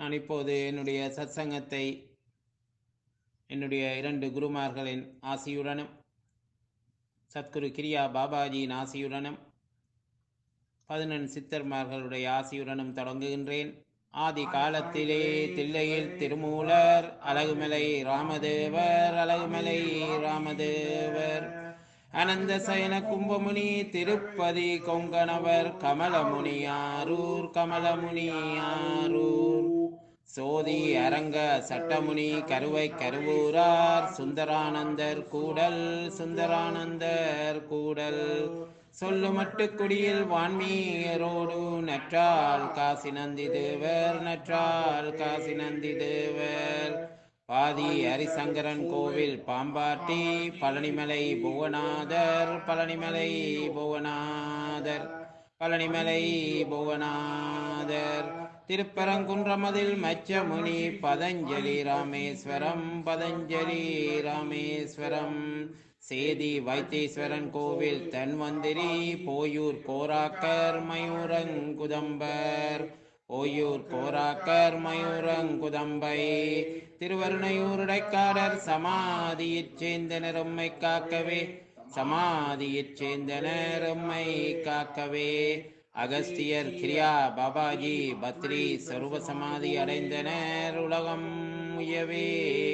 நான் இப்போது என்னுடைய சத்சங்கத்தை என்னுடைய இரண்டு குருமார்களின் ஆசியுடனும் சத்குரு கிரியா பாபாஜியின் ஆசியுடனும் பதினெண் சித்தர்மார்களுடைய ஆசியுடனும் தொடங்குகின்றேன் ஆதி காலத்திலே தில்லையில் திருமூலர் அழகுமலை ராமதேவர் அழகுமலை ராமதேவர் அனந்த சயன கும்பமுனி திருப்பதி கொங்கணவர் கமலமுனி ஆரூர் கமலமுனி ஆரூர் சோதி அரங்க சட்டமுனி கருவை கருவூரார் சுந்தரானந்தர் கூடல் சுந்தரானந்தர் கூடல் சொல்லுமட்டு குடியில் வான்மீயரோடு நற்றால் காசி நந்தி தேவர் நற்றால் காசி நந்தி தேவர் பாதி ஹரிசங்கரன் கோவில் பாம்பாட்டி பழனிமலை புவனாதர் பழனிமலை புவனாதர் பழனிமலை புவனாதர் திருப்பரங்குன்றமதில் மச்சமுனி பதஞ்சலி ராமேஸ்வரம் பதஞ்சலி ராமேஸ்வரம் சேதி வைத்தீஸ்வரன் கோவில் தன்வந்திரி போயூர் கோராக்கர் மயூரங்குதம்பர் ஓயூர் கோராக்கர் மயூரங்குதம்பை திருவருணையூருடைக்காரர் சமாதியிற் சேர்ந்தனர் உம்மை காக்கவே சமாதியிற் சேர்ந்தனர் உம்மை காக்கவே அகஸ்தியர் கிரியா பாபாஜி பத்ரி சர்வ சமாதி அடைந்தனர் உலகம் உயவே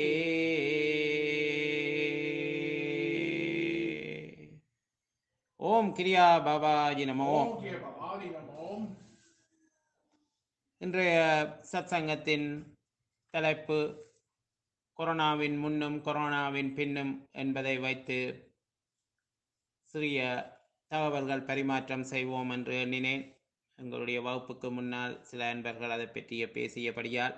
ஓம் கிரியா பாபாஜி நமோ ஓம் கிரிய பவானி நமோம் இன்றைய சத்சங்கத்தின் தலைப்பு கொரோனாவின் முன்னும் கொரோனாவின் பின்னும் என்பதை வைத்து சிறிய தகவல்கள் பரிமாற்றம் செய்வோம் என்று எண்ணினேன் எங்களுடைய வகுப்புக்கு முன்னால் சில அன்பர்கள் அதை பற்றிய பேசியபடியால்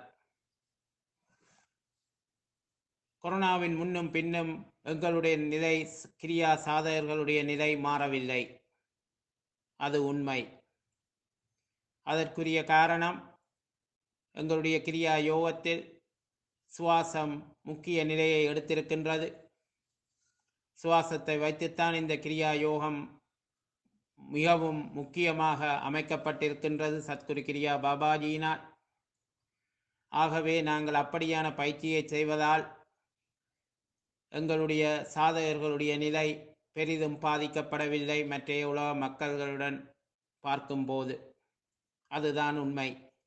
கொரோனாவின் முன்னும் பின்னும் எங்களுடைய நிலை கிரியா சாதகர்களுடைய நிலை மாறவில்லை அது உண்மை அதற்குரிய காரணம் எங்களுடைய கிரியா யோகத்தில் சுவாசம் முக்கிய நிலையை எடுத்திருக்கின்றது சுவாசத்தை வைத்துத்தான் இந்த கிரியா யோகம் மிகவும் முக்கியமாக அமைக்கப்பட்டிருக்கின்றது சத்குரு கிரியா பாபாஜியினால் ஆகவே நாங்கள் அப்படியான பயிற்சியை செய்வதால் எங்களுடைய சாதகர்களுடைய நிலை பெரிதும் பாதிக்கப்படவில்லை மற்ற உலக மக்கள்களுடன் பார்க்கும்போது அதுதான் உண்மை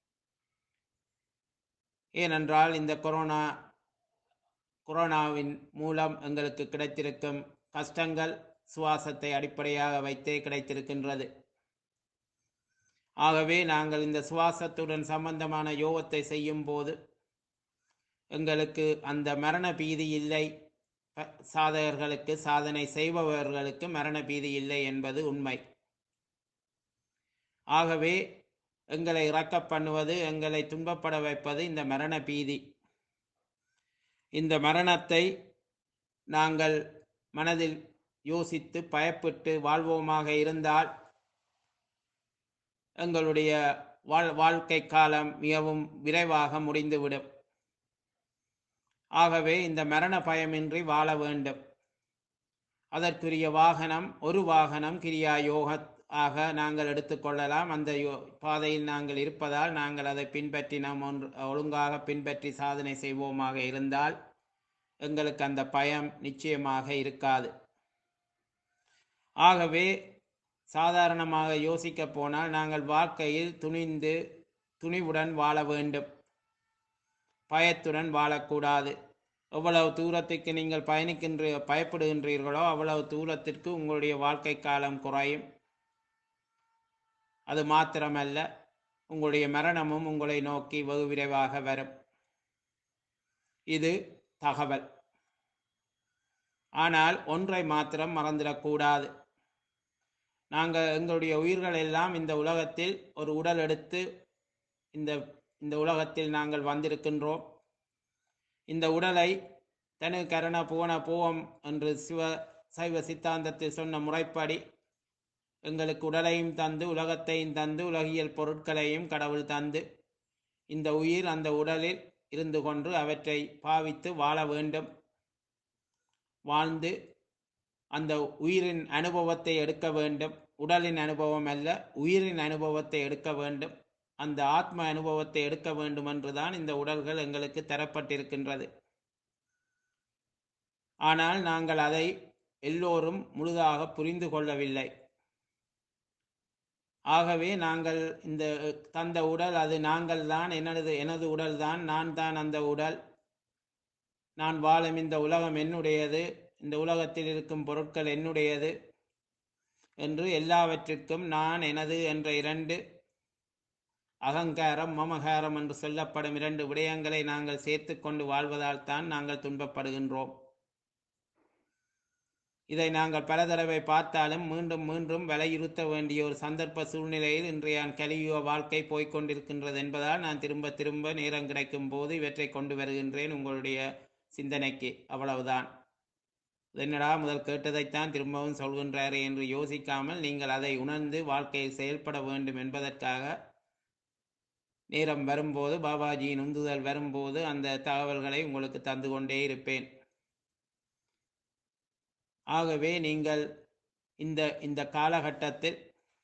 ஏனென்றால் இந்த கொரோனா கொரோனாவின் மூலம் எங்களுக்கு கிடைத்திருக்கும் கஷ்டங்கள் சுவாசத்தை அடிப்படையாக வைத்தே கிடைத்திருக்கின்றது ஆகவே நாங்கள் இந்த சுவாசத்துடன் சம்பந்தமான யோகத்தை செய்யும் போது எங்களுக்கு அந்த மரண பீதி இல்லை ப- சாதகர்களுக்கு சாதனை செய்பவர்களுக்கு மரண பீதி இல்லை என்பது உண்மை ஆகவே எங்களை இறக்க பண்ணுவது எங்களை துன்பப்பட வைப்பது இந்த மரண பீதி இந்த மரணத்தை நாங்கள் மனதில் யோசித்து பயப்பட்டு வாழ்வோமாக இருந்தால் எங்களுடைய வாழ் வாழ்க்கை காலம் மிகவும் விரைவாக முடிந்துவிடும் ஆகவே இந்த மரண பயமின்றி வாழ வேண்டும் அதற்குரிய வாகனம் ஒரு வாகனம் கிரியா யோக ஆக நாங்கள் எடுத்துக்கொள்ளலாம் அந்த யோ பாதையில் நாங்கள் இருப்பதால் நாங்கள் அதை பின்பற்றி நாம் ஒன்று ஒழுங்காக பின்பற்றி சாதனை செய்வோமாக இருந்தால் எங்களுக்கு அந்த பயம் நிச்சயமாக இருக்காது ஆகவே சாதாரணமாக யோசிக்க போனால் நாங்கள் வாழ்க்கையில் துணிந்து துணிவுடன் வாழ வேண்டும் பயத்துடன் வாழக்கூடாது எவ்வளவு தூரத்துக்கு நீங்கள் பயணிக்கின்ற பயப்படுகின்றீர்களோ அவ்வளவு தூரத்திற்கு உங்களுடைய வாழ்க்கை காலம் குறையும் அது மாத்திரமல்ல உங்களுடைய மரணமும் உங்களை நோக்கி வெகு விரைவாக வரும் இது தகவல் ஆனால் ஒன்றை மாத்திரம் மறந்துடக்கூடாது நாங்கள் எங்களுடைய உயிர்கள் எல்லாம் இந்த உலகத்தில் ஒரு உடல் எடுத்து இந்த இந்த உலகத்தில் நாங்கள் வந்திருக்கின்றோம் இந்த உடலை தனு கரண புவன பூவம் என்று சிவ சைவ சித்தாந்தத்தில் சொன்ன முறைப்படி எங்களுக்கு உடலையும் தந்து உலகத்தையும் தந்து உலகியல் பொருட்களையும் கடவுள் தந்து இந்த உயிர் அந்த உடலில் இருந்து கொண்டு அவற்றை பாவித்து வாழ வேண்டும் வாழ்ந்து அந்த உயிரின் அனுபவத்தை எடுக்க வேண்டும் உடலின் அனுபவம் அல்ல உயிரின் அனுபவத்தை எடுக்க வேண்டும் அந்த ஆத்ம அனுபவத்தை எடுக்க வேண்டும் என்றுதான் இந்த உடல்கள் எங்களுக்கு தரப்பட்டிருக்கின்றது ஆனால் நாங்கள் அதை எல்லோரும் முழுதாக புரிந்து கொள்ளவில்லை ஆகவே நாங்கள் இந்த தந்த உடல் அது நாங்கள் தான் எனது எனது உடல் தான் நான் தான் அந்த உடல் நான் வாழும் இந்த உலகம் என்னுடையது இந்த உலகத்தில் இருக்கும் பொருட்கள் என்னுடையது என்று எல்லாவற்றிற்கும் நான் எனது என்ற இரண்டு அகங்காரம் மமகாரம் என்று சொல்லப்படும் இரண்டு விடயங்களை நாங்கள் சேர்த்து கொண்டு வாழ்வதால் தான் நாங்கள் துன்பப்படுகின்றோம் இதை நாங்கள் பல தடவை பார்த்தாலும் மீண்டும் மீண்டும் வலியுறுத்த வேண்டிய ஒரு சந்தர்ப்ப சூழ்நிலையில் இன்றைய கலியுக வாழ்க்கை போய்கொண்டிருக்கின்றது என்பதால் நான் திரும்ப திரும்ப நேரம் கிடைக்கும் போது இவற்றை கொண்டு வருகின்றேன் உங்களுடைய சிந்தனைக்கு அவ்வளவுதான் என்னடா முதல் கேட்டதைத்தான் திரும்பவும் சொல்கின்றாரே என்று யோசிக்காமல் நீங்கள் அதை உணர்ந்து வாழ்க்கையில் செயல்பட வேண்டும் என்பதற்காக நேரம் வரும்போது பாபாஜியின் உந்துதல் வரும்போது அந்த தகவல்களை உங்களுக்கு தந்து கொண்டே இருப்பேன் ஆகவே நீங்கள் இந்த இந்த காலகட்டத்தில்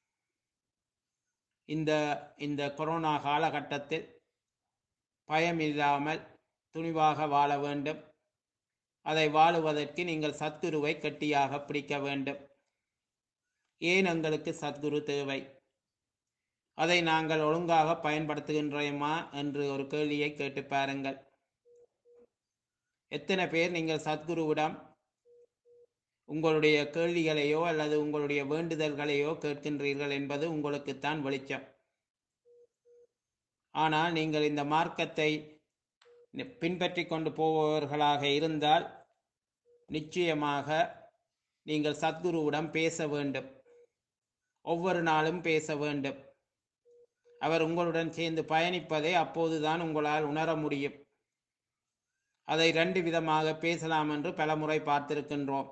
இந்த இந்த கொரோனா காலகட்டத்தில் பயமில்லாமல் துணிவாக வாழ வேண்டும் அதை வாழுவதற்கு நீங்கள் சத்குருவை கட்டியாக பிடிக்க வேண்டும் ஏன் எங்களுக்கு சத்குரு தேவை அதை நாங்கள் ஒழுங்காக பயன்படுத்துகின்றோமா என்று ஒரு கேள்வியை கேட்டு பாருங்கள் எத்தனை பேர் நீங்கள் சத்குருவிடம் உங்களுடைய கேள்விகளையோ அல்லது உங்களுடைய வேண்டுதல்களையோ கேட்கின்றீர்கள் என்பது உங்களுக்குத்தான் வெளிச்சம் ஆனால் நீங்கள் இந்த மார்க்கத்தை பின்பற்றி கொண்டு போபவர்களாக இருந்தால் நிச்சயமாக நீங்கள் சத்குருவிடம் பேச வேண்டும் ஒவ்வொரு நாளும் பேச வேண்டும் அவர் உங்களுடன் சேர்ந்து பயணிப்பதை அப்போதுதான் உங்களால் உணர முடியும் அதை ரெண்டு விதமாக பேசலாம் என்று பலமுறை பார்த்திருக்கின்றோம்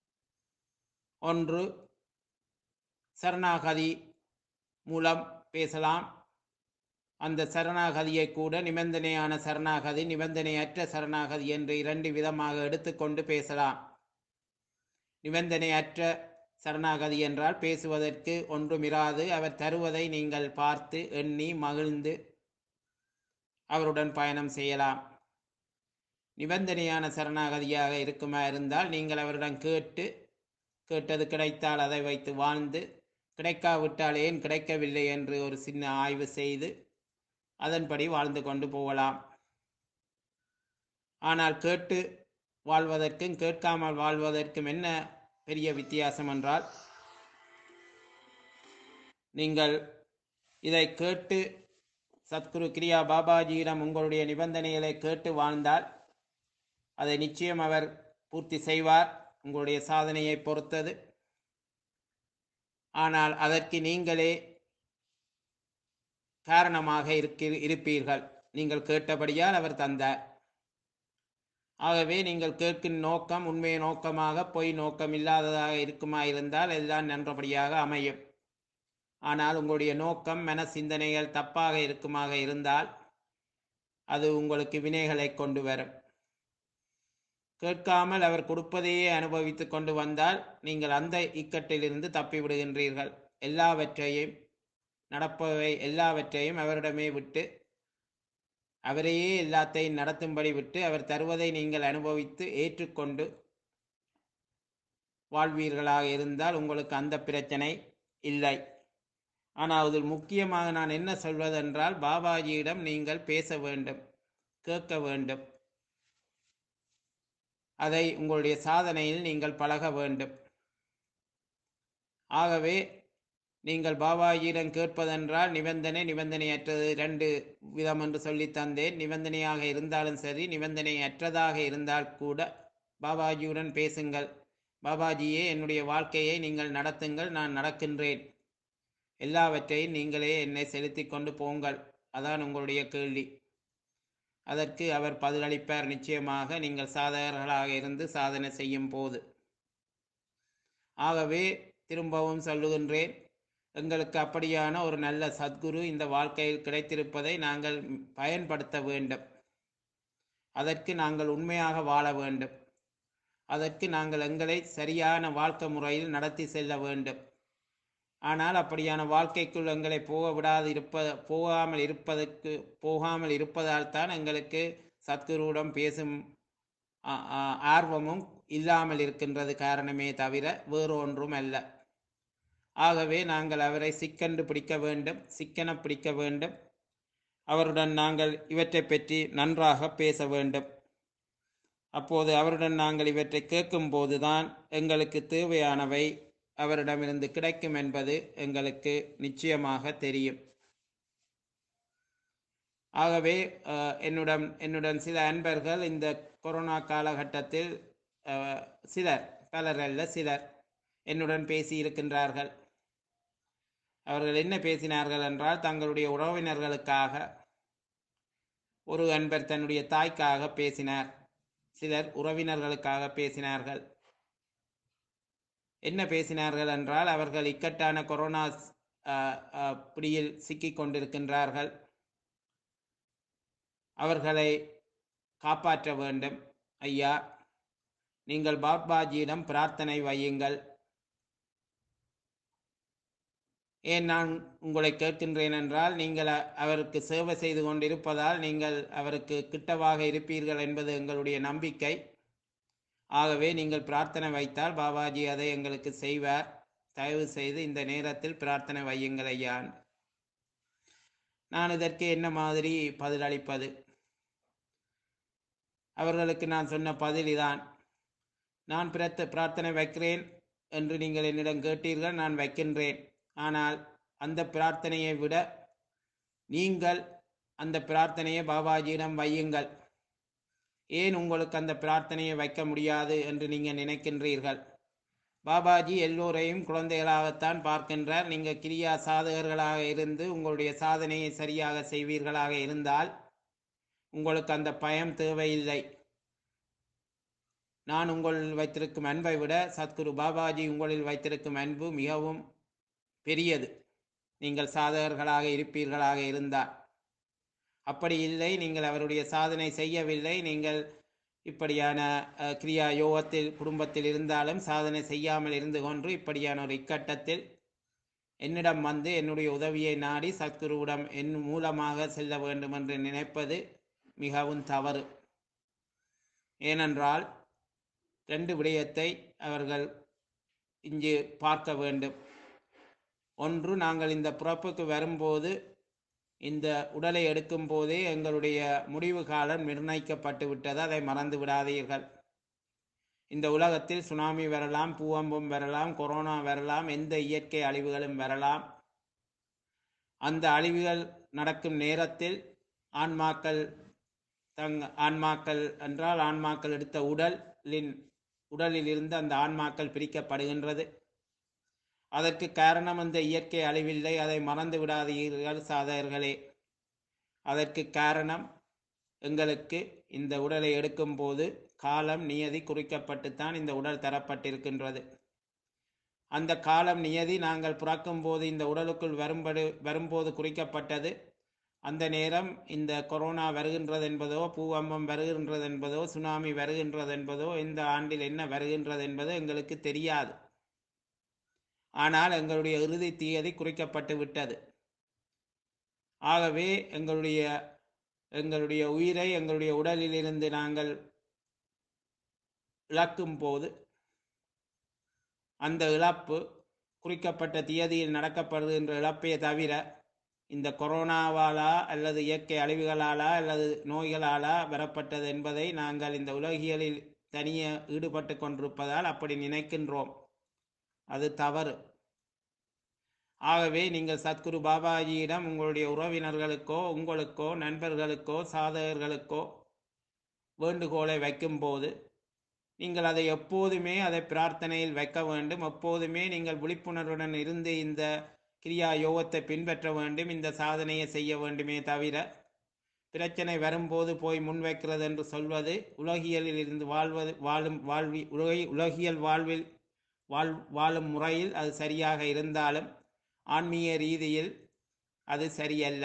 ஒன்று சரணாகதி மூலம் பேசலாம் அந்த சரணாகதியை கூட நிபந்தனையான சரணாகதி நிபந்தனையற்ற சரணாகதி என்று இரண்டு விதமாக எடுத்துக்கொண்டு பேசலாம் நிபந்தனையற்ற சரணாகதி என்றால் பேசுவதற்கு ஒன்றுமிராது அவர் தருவதை நீங்கள் பார்த்து எண்ணி மகிழ்ந்து அவருடன் பயணம் செய்யலாம் நிபந்தனையான சரணாகதியாக இருக்குமா இருந்தால் நீங்கள் அவரிடம் கேட்டு கேட்டது கிடைத்தால் அதை வைத்து வாழ்ந்து கிடைக்காவிட்டால் ஏன் கிடைக்கவில்லை என்று ஒரு சின்ன ஆய்வு செய்து அதன்படி வாழ்ந்து கொண்டு போகலாம் ஆனால் கேட்டு வாழ்வதற்கும் கேட்காமல் வாழ்வதற்கும் என்ன பெரிய வித்தியாசம் என்றால் நீங்கள் இதை கேட்டு சத்குரு கிரியா பாபாஜியிடம் உங்களுடைய நிபந்தனைகளை கேட்டு வாழ்ந்தால் அதை நிச்சயம் அவர் பூர்த்தி செய்வார் உங்களுடைய சாதனையை பொறுத்தது ஆனால் அதற்கு நீங்களே காரணமாக இருக்க இருப்பீர்கள் நீங்கள் கேட்டபடியால் அவர் தந்தார் ஆகவே நீங்கள் கேட்கும் நோக்கம் உண்மை நோக்கமாக பொய் நோக்கம் இல்லாததாக இருக்குமா இருந்தால் எல்லாம் நன்றபடியாக அமையும் ஆனால் உங்களுடைய நோக்கம் மன சிந்தனைகள் தப்பாக இருக்குமாக இருந்தால் அது உங்களுக்கு வினைகளை கொண்டு வரும் கேட்காமல் அவர் கொடுப்பதையே அனுபவித்து கொண்டு வந்தால் நீங்கள் அந்த இக்கட்டிலிருந்து தப்பி விடுகின்றீர்கள் எல்லாவற்றையும் நடப்பவை எல்லாவற்றையும் அவரிடமே விட்டு அவரையே எல்லாத்தையும் நடத்தும்படி விட்டு அவர் தருவதை நீங்கள் அனுபவித்து ஏற்றுக்கொண்டு வாழ்வீர்களாக இருந்தால் உங்களுக்கு அந்த பிரச்சனை இல்லை ஆனால் அதில் முக்கியமாக நான் என்ன சொல்வதென்றால் பாபாஜியிடம் நீங்கள் பேச வேண்டும் கேட்க வேண்டும் அதை உங்களுடைய சாதனையில் நீங்கள் பழக வேண்டும் ஆகவே நீங்கள் பாபாஜியிடம் கேட்பதென்றால் நிபந்தனை நிபந்தனையற்றது இரண்டு விதம் என்று சொல்லி தந்தேன் நிபந்தனையாக இருந்தாலும் சரி நிபந்தனையற்றதாக இருந்தால் கூட பாபாஜியுடன் பேசுங்கள் பாபாஜியே என்னுடைய வாழ்க்கையை நீங்கள் நடத்துங்கள் நான் நடக்கின்றேன் எல்லாவற்றையும் நீங்களே என்னை செலுத்தி கொண்டு போங்கள் அதான் உங்களுடைய கேள்வி அதற்கு அவர் பதிலளிப்பார் நிச்சயமாக நீங்கள் சாதகர்களாக இருந்து சாதனை செய்யும் போது ஆகவே திரும்பவும் சொல்லுகின்றேன் எங்களுக்கு அப்படியான ஒரு நல்ல சத்குரு இந்த வாழ்க்கையில் கிடைத்திருப்பதை நாங்கள் பயன்படுத்த வேண்டும் அதற்கு நாங்கள் உண்மையாக வாழ வேண்டும் அதற்கு நாங்கள் எங்களை சரியான வாழ்க்கை முறையில் நடத்தி செல்ல வேண்டும் ஆனால் அப்படியான வாழ்க்கைக்குள் எங்களை போக விடாது இருப்ப போகாமல் இருப்பதற்கு போகாமல் இருப்பதால் தான் எங்களுக்கு சத்குருவிடம் பேசும் ஆ- ஆ- ஆர்வமும் இல்லாமல் இருக்கின்றது காரணமே தவிர வேறு ஒன்றும் அல்ல ஆகவே நாங்கள் அவரை சிக்கென்று பிடிக்க வேண்டும் சிக்கன பிடிக்க வேண்டும் அவருடன் நாங்கள் இவற்றை பற்றி நன்றாக பேச வேண்டும் அப்போது அவருடன் நாங்கள் இவற்றை கேட்கும் போதுதான் எங்களுக்கு தேவையானவை அவரிடமிருந்து கிடைக்கும் என்பது எங்களுக்கு நிச்சயமாக தெரியும் ஆகவே அஹ், என்னுடன் என்னுடன் சில அன்பர்கள் இந்த கொரோனா காலகட்டத்தில் அஹ், சிலர் பலர் அல்ல சிலர் என்னுடன் பேசி இருக்கின்றார்கள் அவர்கள் என்ன பேசினார்கள் என்றால் தங்களுடைய உறவினர்களுக்காக ஒரு அன்பர் தன்னுடைய தாய்க்காக பேசினார் சிலர் உறவினர்களுக்காக பேசினார்கள் என்ன பேசினார்கள் என்றால் அவர்கள் இக்கட்டான கொரோனா அஹ், அஹ், பிடியில் சிக்கிக் கொண்டிருக்கின்றார்கள் அவர்களை காப்பாற்ற வேண்டும் ஐயா நீங்கள் பாபாஜியிடம் பிரார்த்தனை வையுங்கள் ஏன் நான் உங்களை கேட்கின்றேன் என்றால் நீங்கள் அ- அவருக்கு சேவை செய்து கொண்டிருப்பதால் நீங்கள் அவருக்கு கிட்டவாக இருப்பீர்கள் என்பது எங்களுடைய நம்பிக்கை ஆகவே நீங்கள் பிரார்த்தனை வைத்தால் பாபாஜி அதை எங்களுக்கு செய்வார் தயவு செய்து இந்த நேரத்தில் பிரார்த்தனை வையுங்கள் ஐயான் நான் இதற்கு என்ன மாதிரி பதிலளிப்பது அவர்களுக்கு நான் சொன்ன பதில் இதான் நான் பிரத்த பிரார்த்தனை வைக்கிறேன் என்று நீங்கள் என்னிடம் கேட்டீர்கள் நான் வைக்கின்றேன் ஆனால் அந்த பிரார்த்தனையை விட நீங்கள் அந்த பிரார்த்தனையை பாபாஜியிடம் வையுங்கள் ஏன் உங்களுக்கு அந்த பிரார்த்தனையை வைக்க முடியாது என்று நீங்கள் நினைக்கின்றீர்கள் பாபாஜி எல்லோரையும் குழந்தைகளாகத்தான் பார்க்கின்றார் நீங்கள் கிரியா சாதகர்களாக இருந்து உங்களுடைய சாதனையை சரியாக செய்வீர்களாக இருந்தால் உங்களுக்கு அந்த பயம் தேவையில்லை நான் உங்களில் வைத்திருக்கும் அன்பை விட சத்குரு பாபாஜி உங்களில் வைத்திருக்கும் அன்பு மிகவும் பெரியது நீங்கள் சாதகர்களாக இருப்பீர்களாக இருந்தால் அப்படி இல்லை நீங்கள் அவருடைய சாதனை செய்யவில்லை நீங்கள் இப்படியான அஹ், கிரியா யோகத்தில் குடும்பத்தில் இருந்தாலும் சாதனை செய்யாமல் இருந்து கொண்டு இப்படியான ஒரு இக்கட்டத்தில் என்னிடம் வந்து என்னுடைய உதவியை நாடி சத்குருவிடம் என் மூலமாக செல்ல வேண்டும் என்று நினைப்பது மிகவும் தவறு ஏனென்றால் ரெண்டு விடயத்தை அவர்கள் இங்கு பார்க்க வேண்டும் ஒன்று நாங்கள் இந்த பிறப்புக்கு வரும்போது இந்த உடலை எடுக்கும் போதே எங்களுடைய முடிவு காலம் நிர்ணயிக்கப்பட்டு விட்டது அதை மறந்து விடாதீர்கள் இந்த உலகத்தில் சுனாமி வரலாம் பூகம்பம் வரலாம் கொரோனா வரலாம் எந்த இயற்கை அழிவுகளும் வரலாம் அந்த அழிவுகள் நடக்கும் நேரத்தில் ஆன்மாக்கள் தங் ஆன்மாக்கள் என்றால் ஆன்மாக்கள் எடுத்த உடலின் உடலில் இருந்து அந்த ஆன்மாக்கள் பிரிக்கப்படுகின்றது அதற்கு காரணம் அந்த இயற்கை அழிவில்லை அதை மறந்து விடாதீர்கள் சாதகர்களே அதற்கு காரணம் எங்களுக்கு இந்த உடலை எடுக்கும் போது காலம் நியதி குறிக்கப்பட்டுத்தான் இந்த உடல் தரப்பட்டிருக்கின்றது அந்த காலம் நியதி நாங்கள் பிறக்கும் போது இந்த உடலுக்குள் வரும்படு வரும்போது குறிக்கப்பட்டது அந்த நேரம் இந்த கொரோனா வருகின்றது என்பதோ பூகம்பம் வருகின்றது என்பதோ சுனாமி வருகின்றது என்பதோ இந்த ஆண்டில் என்ன வருகின்றது என்பதோ எங்களுக்கு தெரியாது ஆனால் எங்களுடைய இறுதி தீயதி குறிக்கப்பட்டு விட்டது ஆகவே எங்களுடைய எங்களுடைய உயிரை எங்களுடைய உடலில் இருந்து நாங்கள் இழக்கும் போது அந்த இழப்பு குறிக்கப்பட்ட தியதியில் நடக்கப்படுகின்ற இழப்பே தவிர இந்த கொரோனாவாலா அல்லது இயற்கை அழிவுகளாலா அல்லது நோய்களாலா வரப்பட்டது என்பதை நாங்கள் இந்த உலகியலில் தனியே ஈடுபட்டு கொண்டிருப்பதால் அப்படி நினைக்கின்றோம் அது தவறு ஆகவே நீங்கள் சத்குரு பாபாஜியிடம் உங்களுடைய உறவினர்களுக்கோ உங்களுக்கோ நண்பர்களுக்கோ சாதகர்களுக்கோ வேண்டுகோளை வைக்கும்போது நீங்கள் அதை எப்போதுமே அதை பிரார்த்தனையில் வைக்க வேண்டும் எப்போதுமே நீங்கள் விழிப்புணர்வுடன் இருந்து இந்த கிரியா யோகத்தை பின்பற்ற வேண்டும் இந்த சாதனையை செய்ய வேண்டுமே தவிர பிரச்சனை வரும்போது போய் முன்வைக்கிறது என்று சொல்வது உலகியலில் இருந்து வாழ்வது வாழும் வாழ்வி உலகி- உலகியல் வாழ்வில் வாழ் வாழும் முறையில் அது சரியாக இருந்தாலும் ஆன்மீக ரீதியில் அது சரியல்ல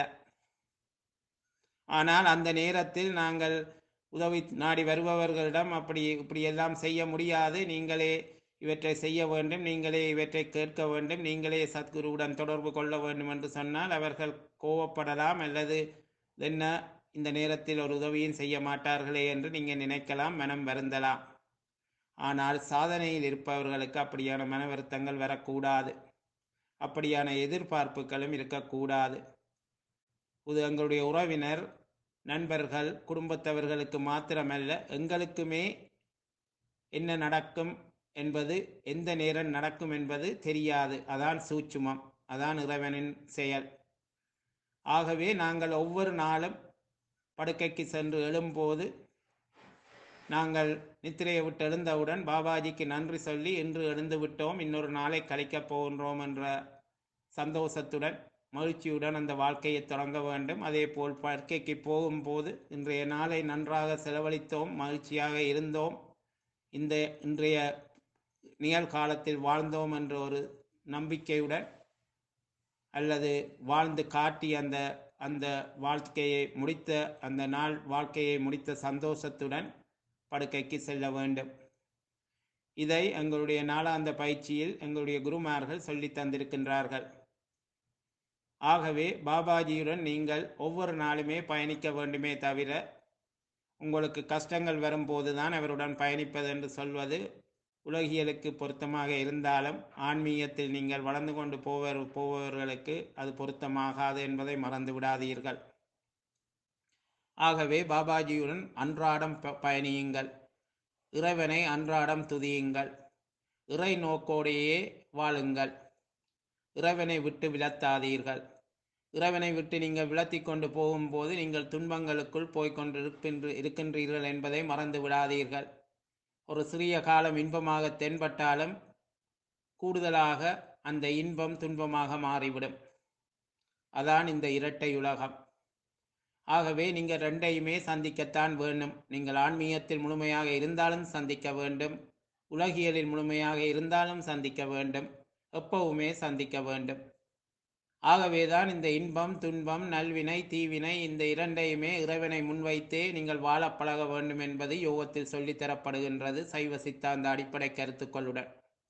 ஆனால் அந்த நேரத்தில் நாங்கள் உதவி நாடி வருபவர்களிடம் அப்படி இப்படி எல்லாம் செய்ய முடியாது நீங்களே இவற்றை செய்ய வேண்டும் நீங்களே இவற்றை கேட்க வேண்டும் நீங்களே சத்குருவுடன் தொடர்பு கொள்ள வேண்டும் என்று சொன்னால் அவர்கள் கோவப்படலாம் அல்லது என்ன இந்த நேரத்தில் ஒரு உதவியும் செய்ய மாட்டார்களே என்று நீங்கள் நினைக்கலாம் மனம் வருந்தலாம் ஆனால் சாதனையில் இருப்பவர்களுக்கு அப்படியான மன வருத்தங்கள் வரக்கூடாது அப்படியான எதிர்பார்ப்புகளும் இருக்கக்கூடாது இது எங்களுடைய உறவினர் நண்பர்கள் குடும்பத்தவர்களுக்கு மாத்திரமல்ல எங்களுக்குமே என்ன நடக்கும் என்பது எந்த நேரம் நடக்கும் என்பது தெரியாது அதான் சூட்சுமம் அதான் இறைவனின் செயல் ஆகவே நாங்கள் ஒவ்வொரு நாளும் படுக்கைக்கு சென்று எழும்போது நாங்கள் நித்திரையை விட்டு எழுந்தவுடன் பாபாஜிக்கு நன்றி சொல்லி இன்று எழுந்து விட்டோம் இன்னொரு நாளை கழிக்கப் போகின்றோம் என்ற சந்தோஷத்துடன் மகிழ்ச்சியுடன் அந்த வாழ்க்கையை தொடங்க வேண்டும் அதே போல் படுக்கைக்கு போகும்போது இன்றைய நாளை நன்றாக செலவழித்தோம் மகிழ்ச்சியாக இருந்தோம் இந்த இன்றைய நிகழ்காலத்தில் வாழ்ந்தோம் என்ற ஒரு நம்பிக்கையுடன் அல்லது வாழ்ந்து காட்டி அந்த அந்த வாழ்க்கையை முடித்த அந்த நாள் வாழ்க்கையை முடித்த சந்தோஷத்துடன் படுக்கைக்கு செல்ல வேண்டும் இதை எங்களுடைய நாளாந்த பயிற்சியில் எங்களுடைய குருமார்கள் சொல்லி தந்திருக்கின்றார்கள் ஆகவே பாபாஜியுடன் நீங்கள் ஒவ்வொரு நாளுமே பயணிக்க வேண்டுமே தவிர உங்களுக்கு கஷ்டங்கள் வரும்போது தான் அவருடன் பயணிப்பது என்று சொல்வது உலகியலுக்கு பொருத்தமாக இருந்தாலும் ஆன்மீகத்தில் நீங்கள் வளர்ந்து கொண்டு போவர் போபவர்களுக்கு அது பொருத்தமாகாது என்பதை மறந்து விடாதீர்கள் ஆகவே பாபாஜியுடன் அன்றாடம் ப- பயணியுங்கள் இறைவனை அன்றாடம் துதியுங்கள் இறை நோக்கோடையே வாழுங்கள் இறைவனை விட்டு விலத்தாதீர்கள் இறைவனை விட்டு நீங்கள் விலத்தி கொண்டு போகும்போது நீங்கள் துன்பங்களுக்குள் போய்க்கொண்டு இருக்கின்ற- இருக்கின்றீர்கள் என்பதை மறந்து விடாதீர்கள் ஒரு சிறிய காலம் இன்பமாக தென்பட்டாலும் கூடுதலாக அந்த இன்பம் துன்பமாக மாறிவிடும் அதான் இந்த இரட்டை உலகம் ஆகவே நீங்கள் ரெண்டையுமே சந்திக்கத்தான் வேண்டும் நீங்கள் ஆன்மீகத்தில் முழுமையாக இருந்தாலும் சந்திக்க வேண்டும் உலகியலில் முழுமையாக இருந்தாலும் சந்திக்க வேண்டும் எப்பவுமே சந்திக்க வேண்டும் ஆகவேதான் இந்த இன்பம் துன்பம் நல்வினை தீவினை இந்த இரண்டையுமே இறைவனை முன்வைத்தே நீங்கள் வாழப் பழக வேண்டும் என்பது யோகத்தில் சொல்லித் தரப்படுகின்றது சைவ சித்தாந்த அடிப்படை கருத்துக்களுடன்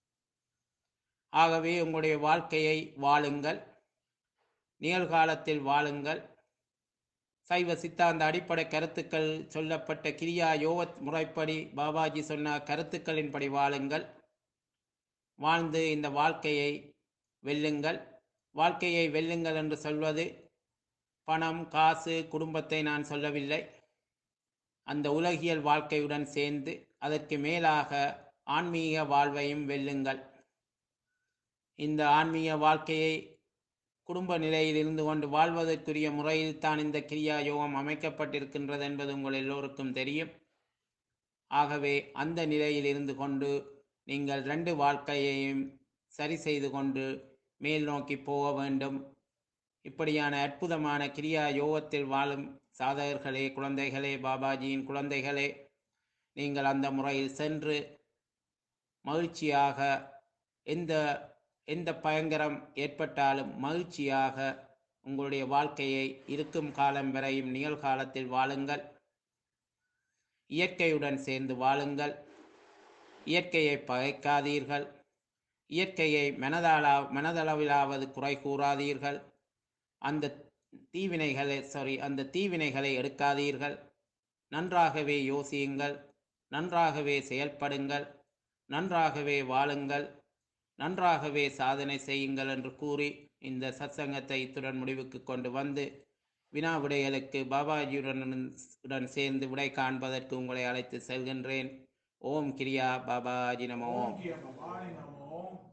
ஆகவே உங்களுடைய வாழ்க்கையை வாழுங்கள் நிகழ்காலத்தில் வாழுங்கள் சைவ சித்தாந்த அடிப்படை கருத்துக்கள் சொல்லப்பட்ட கிரியா யோக முறைப்படி பாபாஜி சொன்ன கருத்துக்களின்படி வாழுங்கள் வாழ்ந்து இந்த வாழ்க்கையை வெல்லுங்கள் வாழ்க்கையை வெல்லுங்கள் என்று சொல்வது பணம் காசு குடும்பத்தை நான் சொல்லவில்லை அந்த உலகியல் வாழ்க்கையுடன் சேர்ந்து அதற்கு மேலாக ஆன்மீக வாழ்வையும் வெல்லுங்கள் இந்த ஆன்மீக வாழ்க்கையை குடும்ப நிலையில் இருந்து கொண்டு வாழ்வதற்குரிய முறையில் தான் இந்த கிரியா யோகம் அமைக்கப்பட்டிருக்கின்றது என்பது உங்கள் எல்லோருக்கும் தெரியும் ஆகவே அந்த நிலையில் இருந்து கொண்டு நீங்கள் ரெண்டு வாழ்க்கையையும் சரி செய்து கொண்டு மேல் நோக்கி போக வேண்டும் இப்படியான அற்புதமான கிரியா யோகத்தில் வாழும் சாதகர்களே குழந்தைகளே பாபாஜியின் குழந்தைகளே நீங்கள் அந்த முறையில் சென்று மகிழ்ச்சியாக எந்த எந்த பயங்கரம் ஏற்பட்டாலும் மகிழ்ச்சியாக உங்களுடைய வாழ்க்கையை இருக்கும் காலம் வரையும் நிகழ்காலத்தில் வாழுங்கள் இயற்கையுடன் சேர்ந்து வாழுங்கள் இயற்கையை பகைக்காதீர்கள் இயற்கையை மனதாளா மனதளவிலாவது குறை கூறாதீர்கள் அந்த தீவினைகளை சாரி அந்த தீவினைகளை எடுக்காதீர்கள் நன்றாகவே யோசியுங்கள் நன்றாகவே செயல்படுங்கள் நன்றாகவே வாழுங்கள் நன்றாகவே சாதனை செய்யுங்கள் என்று கூறி இந்த சத்சங்கத்தை இத்துடன் முடிவுக்கு கொண்டு வந்து வினா விடைகளுக்கு பாபாஜியுடன் உடன் சேர்ந்து விடை காண்பதற்கு உங்களை அழைத்து செல்கின்றேன் ஓம் கிரியா பாபாஜி நம Om ஓம் Kiya Bhavani Namo.